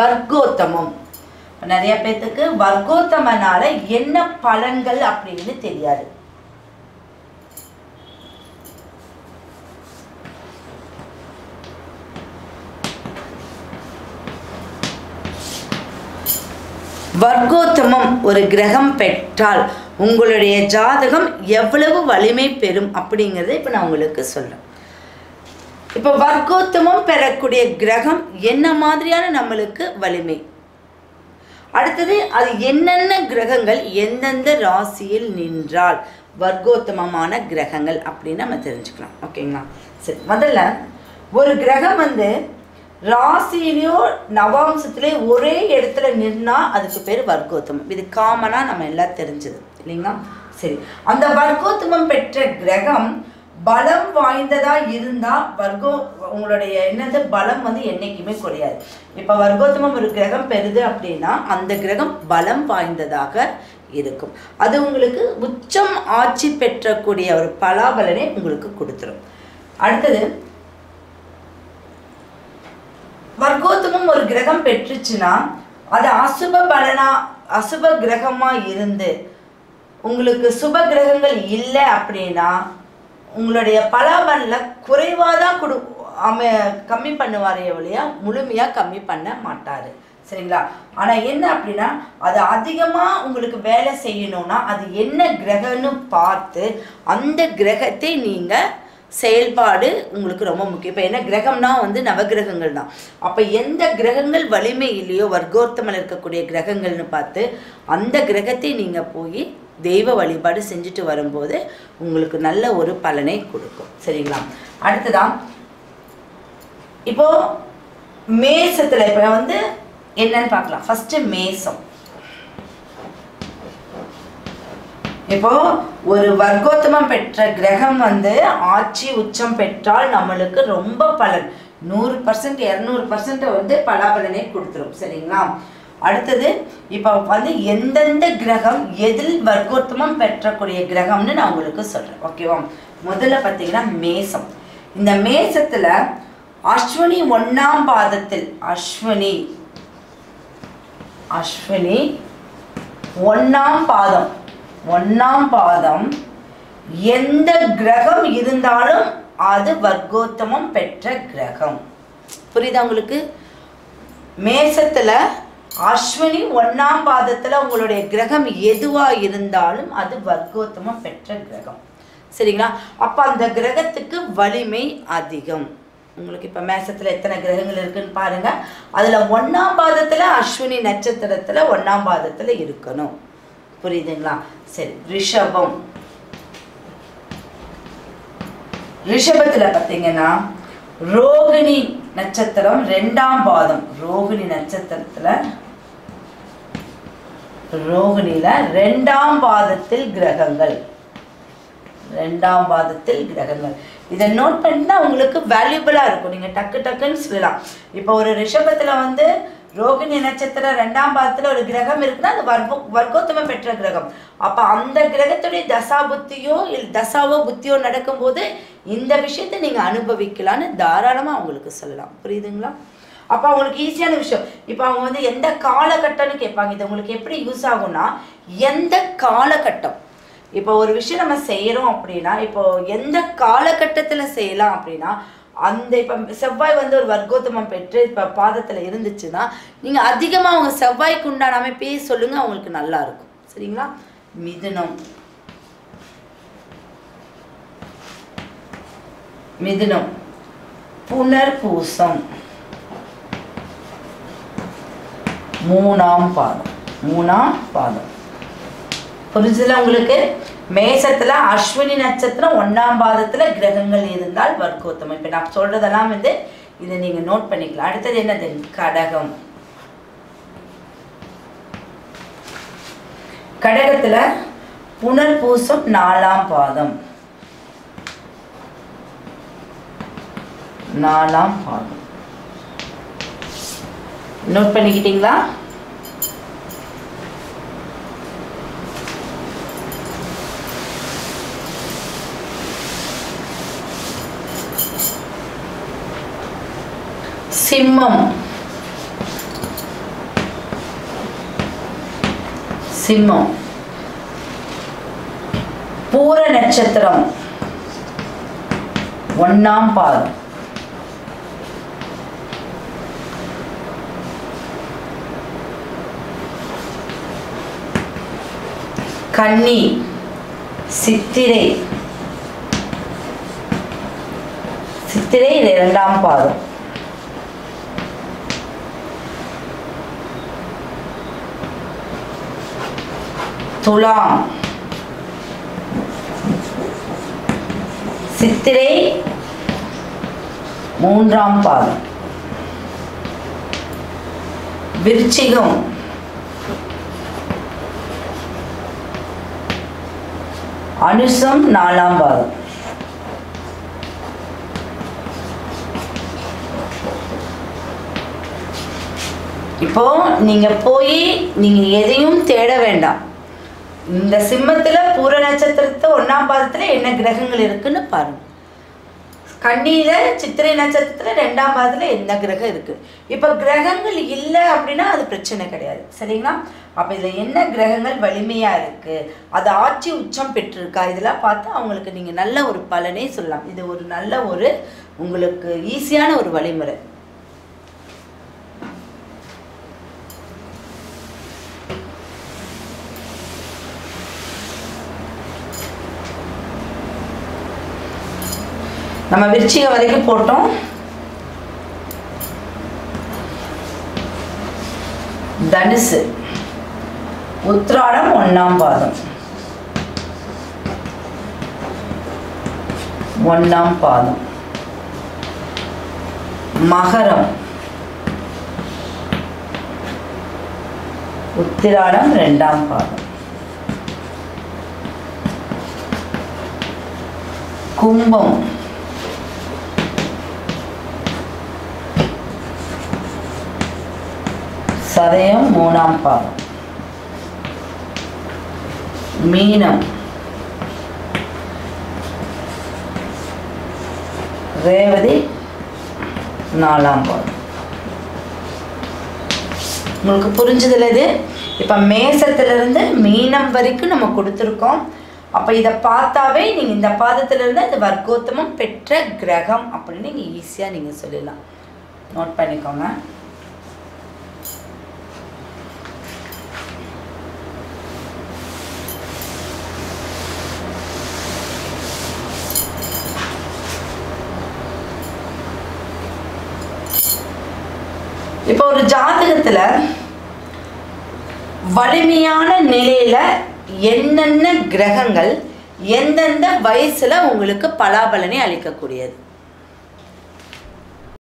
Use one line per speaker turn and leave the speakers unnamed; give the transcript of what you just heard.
வர்க்கோத்தமம் நிறைய பேர்த்துக்கு வர்க்கோத்தமனால என்ன பலன்கள் அப்படின்னு தெரியாது வர்க்கோத்தமம் ஒரு கிரகம் பெற்றால் உங்களுடைய ஜாதகம் எவ்வளவு வலிமை பெறும் அப்படிங்கிறத இப்போ நான் உங்களுக்கு சொல்கிறேன் இப்போ வர்க்கோத்தமம் பெறக்கூடிய கிரகம் என்ன மாதிரியான நம்மளுக்கு வலிமை அடுத்தது அது என்னென்ன கிரகங்கள் எந்தெந்த ராசியில் நின்றால் வர்க்கோத்தமமான கிரகங்கள் அப்படின்னு நம்ம தெரிஞ்சுக்கலாம் ஓகேங்களா சரி முதல்ல ஒரு கிரகம் வந்து ராசியிலையோ நவாம்சத்திலே ஒரே இடத்துல நின்னா அதுக்கு பேர் வர்க்கோத்தமம் இது காமனாக நம்ம எல்லாம் தெரிஞ்சது இல்லைங்களா சரி அந்த வர்க்கோத்தமம் பெற்ற கிரகம் பலம் வாய்ந்ததா இருந்தா வர்க்கோ உங்களுடைய என்னது பலம் வந்து என்னைக்குமே குறையாது இப்போ வர்க்கோத்தமம் ஒரு கிரகம் பெறுது அப்படின்னா அந்த கிரகம் பலம் வாய்ந்ததாக இருக்கும் அது உங்களுக்கு உச்சம் ஆட்சி பெற்றக்கூடிய ஒரு பலாபலனை உங்களுக்கு கொடுத்துரும் அடுத்தது வர்க்கோத்தமம் ஒரு கிரகம் பெற்றுச்சுன்னா அது அசுப பலனா அசுப கிரகமா இருந்து உங்களுக்கு சுப கிரகங்கள் இல்லை அப்படின்னா உங்களுடைய பலாபலில் குறைவாக தான் கொடு அமை கம்மி பண்ணுவாரே ஒழியா முழுமையாக கம்மி பண்ண மாட்டார் சரிங்களா ஆனால் என்ன அப்படின்னா அது அதிகமாக உங்களுக்கு வேலை செய்யணும்னா அது என்ன கிரகம்னு பார்த்து அந்த கிரகத்தை நீங்கள் செயல்பாடு உங்களுக்கு ரொம்ப முக்கியம் இப்போ என்ன கிரகம்னா வந்து நவகிரகங்கள் தான் அப்போ எந்த கிரகங்கள் வலிமை இல்லையோ வர்க்கோத்தமில் இருக்கக்கூடிய கிரகங்கள்னு பார்த்து அந்த கிரகத்தை நீங்கள் போய் தெய்வ வழிபாடு செஞ்சுட்டு வரும்போது உங்களுக்கு நல்ல ஒரு பலனை கொடுக்கும் சரிங்களா அடுத்ததான் இப்போ மேசத்தில் இப்போ வந்து என்னன்னு பார்க்கலாம் ஃபர்ஸ்ட் மேசம் இப்போ ஒரு வர்க்கோத்தமம் பெற்ற கிரகம் வந்து ஆட்சி உச்சம் பெற்றால் நம்மளுக்கு ரொம்ப பலன் நூறு பர்சன்ட் இரநூறு பர்சன்ட் வந்து பலாபலனை கொடுத்துரும் சரிங்களா அடுத்தது இப்போ வந்து எந்தெந்த கிரகம் எதில் வர்க்கோத்தமம் பெற்றக்கூடிய கிரகம்னு நான் உங்களுக்கு சொல்கிறேன் ஓகேவா முதல்ல பார்த்தீங்கன்னா மேசம் இந்த மேசத்தில் அஸ்வினி ஒன்றாம் பாதத்தில் அஸ்வினி அஸ்வினி ஒன்றாம் பாதம் ஒன்றாம் பாதம் எந்த கிரகம் இருந்தாலும் அது வர்க்கோத்தமம் பெற்ற கிரகம் புரியுதா உங்களுக்கு மேசத்தில் அஸ்வினி ஒன்றாம் பாதத்தில் உங்களுடைய கிரகம் எதுவாக இருந்தாலும் அது வர்க்கோத்தமம் பெற்ற கிரகம் சரிங்களா அப்போ அந்த கிரகத்துக்கு வலிமை அதிகம் உங்களுக்கு இப்போ மேசத்தில் எத்தனை கிரகங்கள் இருக்குன்னு பாருங்க அதில் ஒன்றாம் பாதத்தில் அஸ்வினி நட்சத்திரத்தில் ஒன்றாம் பாதத்தில் இருக்கணும் புரியுதுங்களா சரி ரிஷபம் ரிஷபத்தில் பார்த்தீங்கன்னா ரோகிணி நட்சத்திரம் ரெண்டாம் பாதம் ரோகிணி நட்சத்திரத்தில் ரோகிணியில ரெண்டாம் பாதத்தில் கிரகங்கள் ரெண்டாம் பாதத்தில் கிரகங்கள் இதை நோட் பண்ணிட்டா உங்களுக்கு வேல்யூபிளாக இருக்கும் நீங்கள் டக்கு டக்குன்னு சொல்லலாம் இப்போ ஒரு ரிஷபத்தில் வந்து ரோகிணி நட்சத்திரம் ரெண்டாம் பாதத்தில் ஒரு கிரகம் இருக்குன்னா அது வர்க்கோ வர்க்கோத்தமம் பெற்ற கிரகம் அப்போ அந்த கிரகத்துடைய தசா புத்தியோ இல்லை தசாவோ புத்தியோ நடக்கும்போது இந்த விஷயத்தை நீங்கள் அனுபவிக்கலான்னு தாராளமாக அவங்களுக்கு சொல்லலாம் புரியுதுங்களா அப்போ அவங்களுக்கு ஈஸியான விஷயம் இப்போ அவங்க வந்து எந்த காலகட்டம்னு கேட்பாங்க இது உங்களுக்கு எப்படி யூஸ் ஆகும்னா எந்த காலகட்டம் இப்போ ஒரு விஷயம் நம்ம செய்கிறோம் அப்படின்னா இப்போ எந்த காலகட்டத்தில் செய்யலாம் அப்படின்னா அந்த இப்போ செவ்வாய் வந்து ஒரு வர்க்கோத்தமம் பெற்று இப்போ பாதத்தில் இருந்துச்சுன்னா நீங்கள் அதிகமாக அவங்க செவ்வாய்க்கு உண்டான அமைப்பே சொல்லுங்கள் அவங்களுக்கு நல்லா இருக்கும் சரிங்களா மிதுனம் மிதுனம் புனர்பூசம் மூணாம் பாதம் மூணாம் பாதம் புரிஞ்சுதுல உங்களுக்கு மேசத்துல அஸ்வினி நட்சத்திரம் ஒண்ணாம் பாதத்துல கிரகங்கள் இருந்தால் வர்க்கோத்தமம் இப்ப நான் சொல்றதெல்லாம் வந்து இதை நீங்க நோட் பண்ணிக்கலாம் அடுத்தது என்னது கடகம் கடகத்துல புனர்பூசம் நாலாம் பாதம் நாலாம் பாதம் நோட் பண்ணிக்கிட்டீங்களா சிம்மம் சிம்மம் பூர நட்சத்திரம் ஒண்ணாம் பாதம் கன்னி சித்திரை சித்திரை இரண்டாம் பாதம் துலாம் சித்திரை மூன்றாம் பாதம் விருச்சிகம் அனுசம் நாலாம் பாதம் இப்போ நீங்க போய் நீங்க எதையும் தேட வேண்டாம் இந்த சிம்மத்துல பூர நட்சத்திரத்தை ஒண்ணாம் பாதத்துல என்ன கிரகங்கள் இருக்குன்னு பாருங்க கன்னியில சித்திரை நட்சத்திரத்துல ரெண்டாம் பாதத்துல என்ன கிரகம் இருக்கு இப்ப கிரகங்கள் இல்லை அப்படின்னா அது பிரச்சனை கிடையாது சரிங்களா அப்ப இதுல என்ன கிரகங்கள் வலிமையா இருக்கு அது ஆட்சி உச்சம் பெற்றிருக்கா இதெல்லாம் பார்த்து அவங்களுக்கு நீங்க நல்ல ஒரு பலனே சொல்லலாம் இது ஒரு நல்ல ஒரு உங்களுக்கு ஈஸியான ஒரு வழிமுறை நம்ம விருச்சிகம் வரைக்கும் போட்டோம் தனுசு உத்ராடம் ஒண்ணாம் பாதம் ஒண்ணாம் பாதம் மகரம் உத்திராடம் ரெண்டாம் பாதம் கும்பம் சதயம் மூணாம் பாதம் மீனம் ரேவதி நாலாம் பாதம் உங்களுக்கு புரிஞ்சதுல இது இப்போ மேசத்திலிருந்து மீனம் வரைக்கும் நம்ம கொடுத்துருக்கோம் அப்போ இதை பார்த்தாவே நீங்கள் இந்த பாதத்திலிருந்து இந்த வர்க்கோத்தமம் பெற்ற கிரகம் அப்படின்னு நீங்கள் ஈஸியாக நீங்கள் சொல்லலாம் நோட் பண்ணிக்கோங்க இப்போ ஒரு ஜாதகத்துல வலிமையான நிலையில என்னென்ன கிரகங்கள் எந்தெந்த வயசுல உங்களுக்கு பலாபலனை அளிக்கக்கூடியது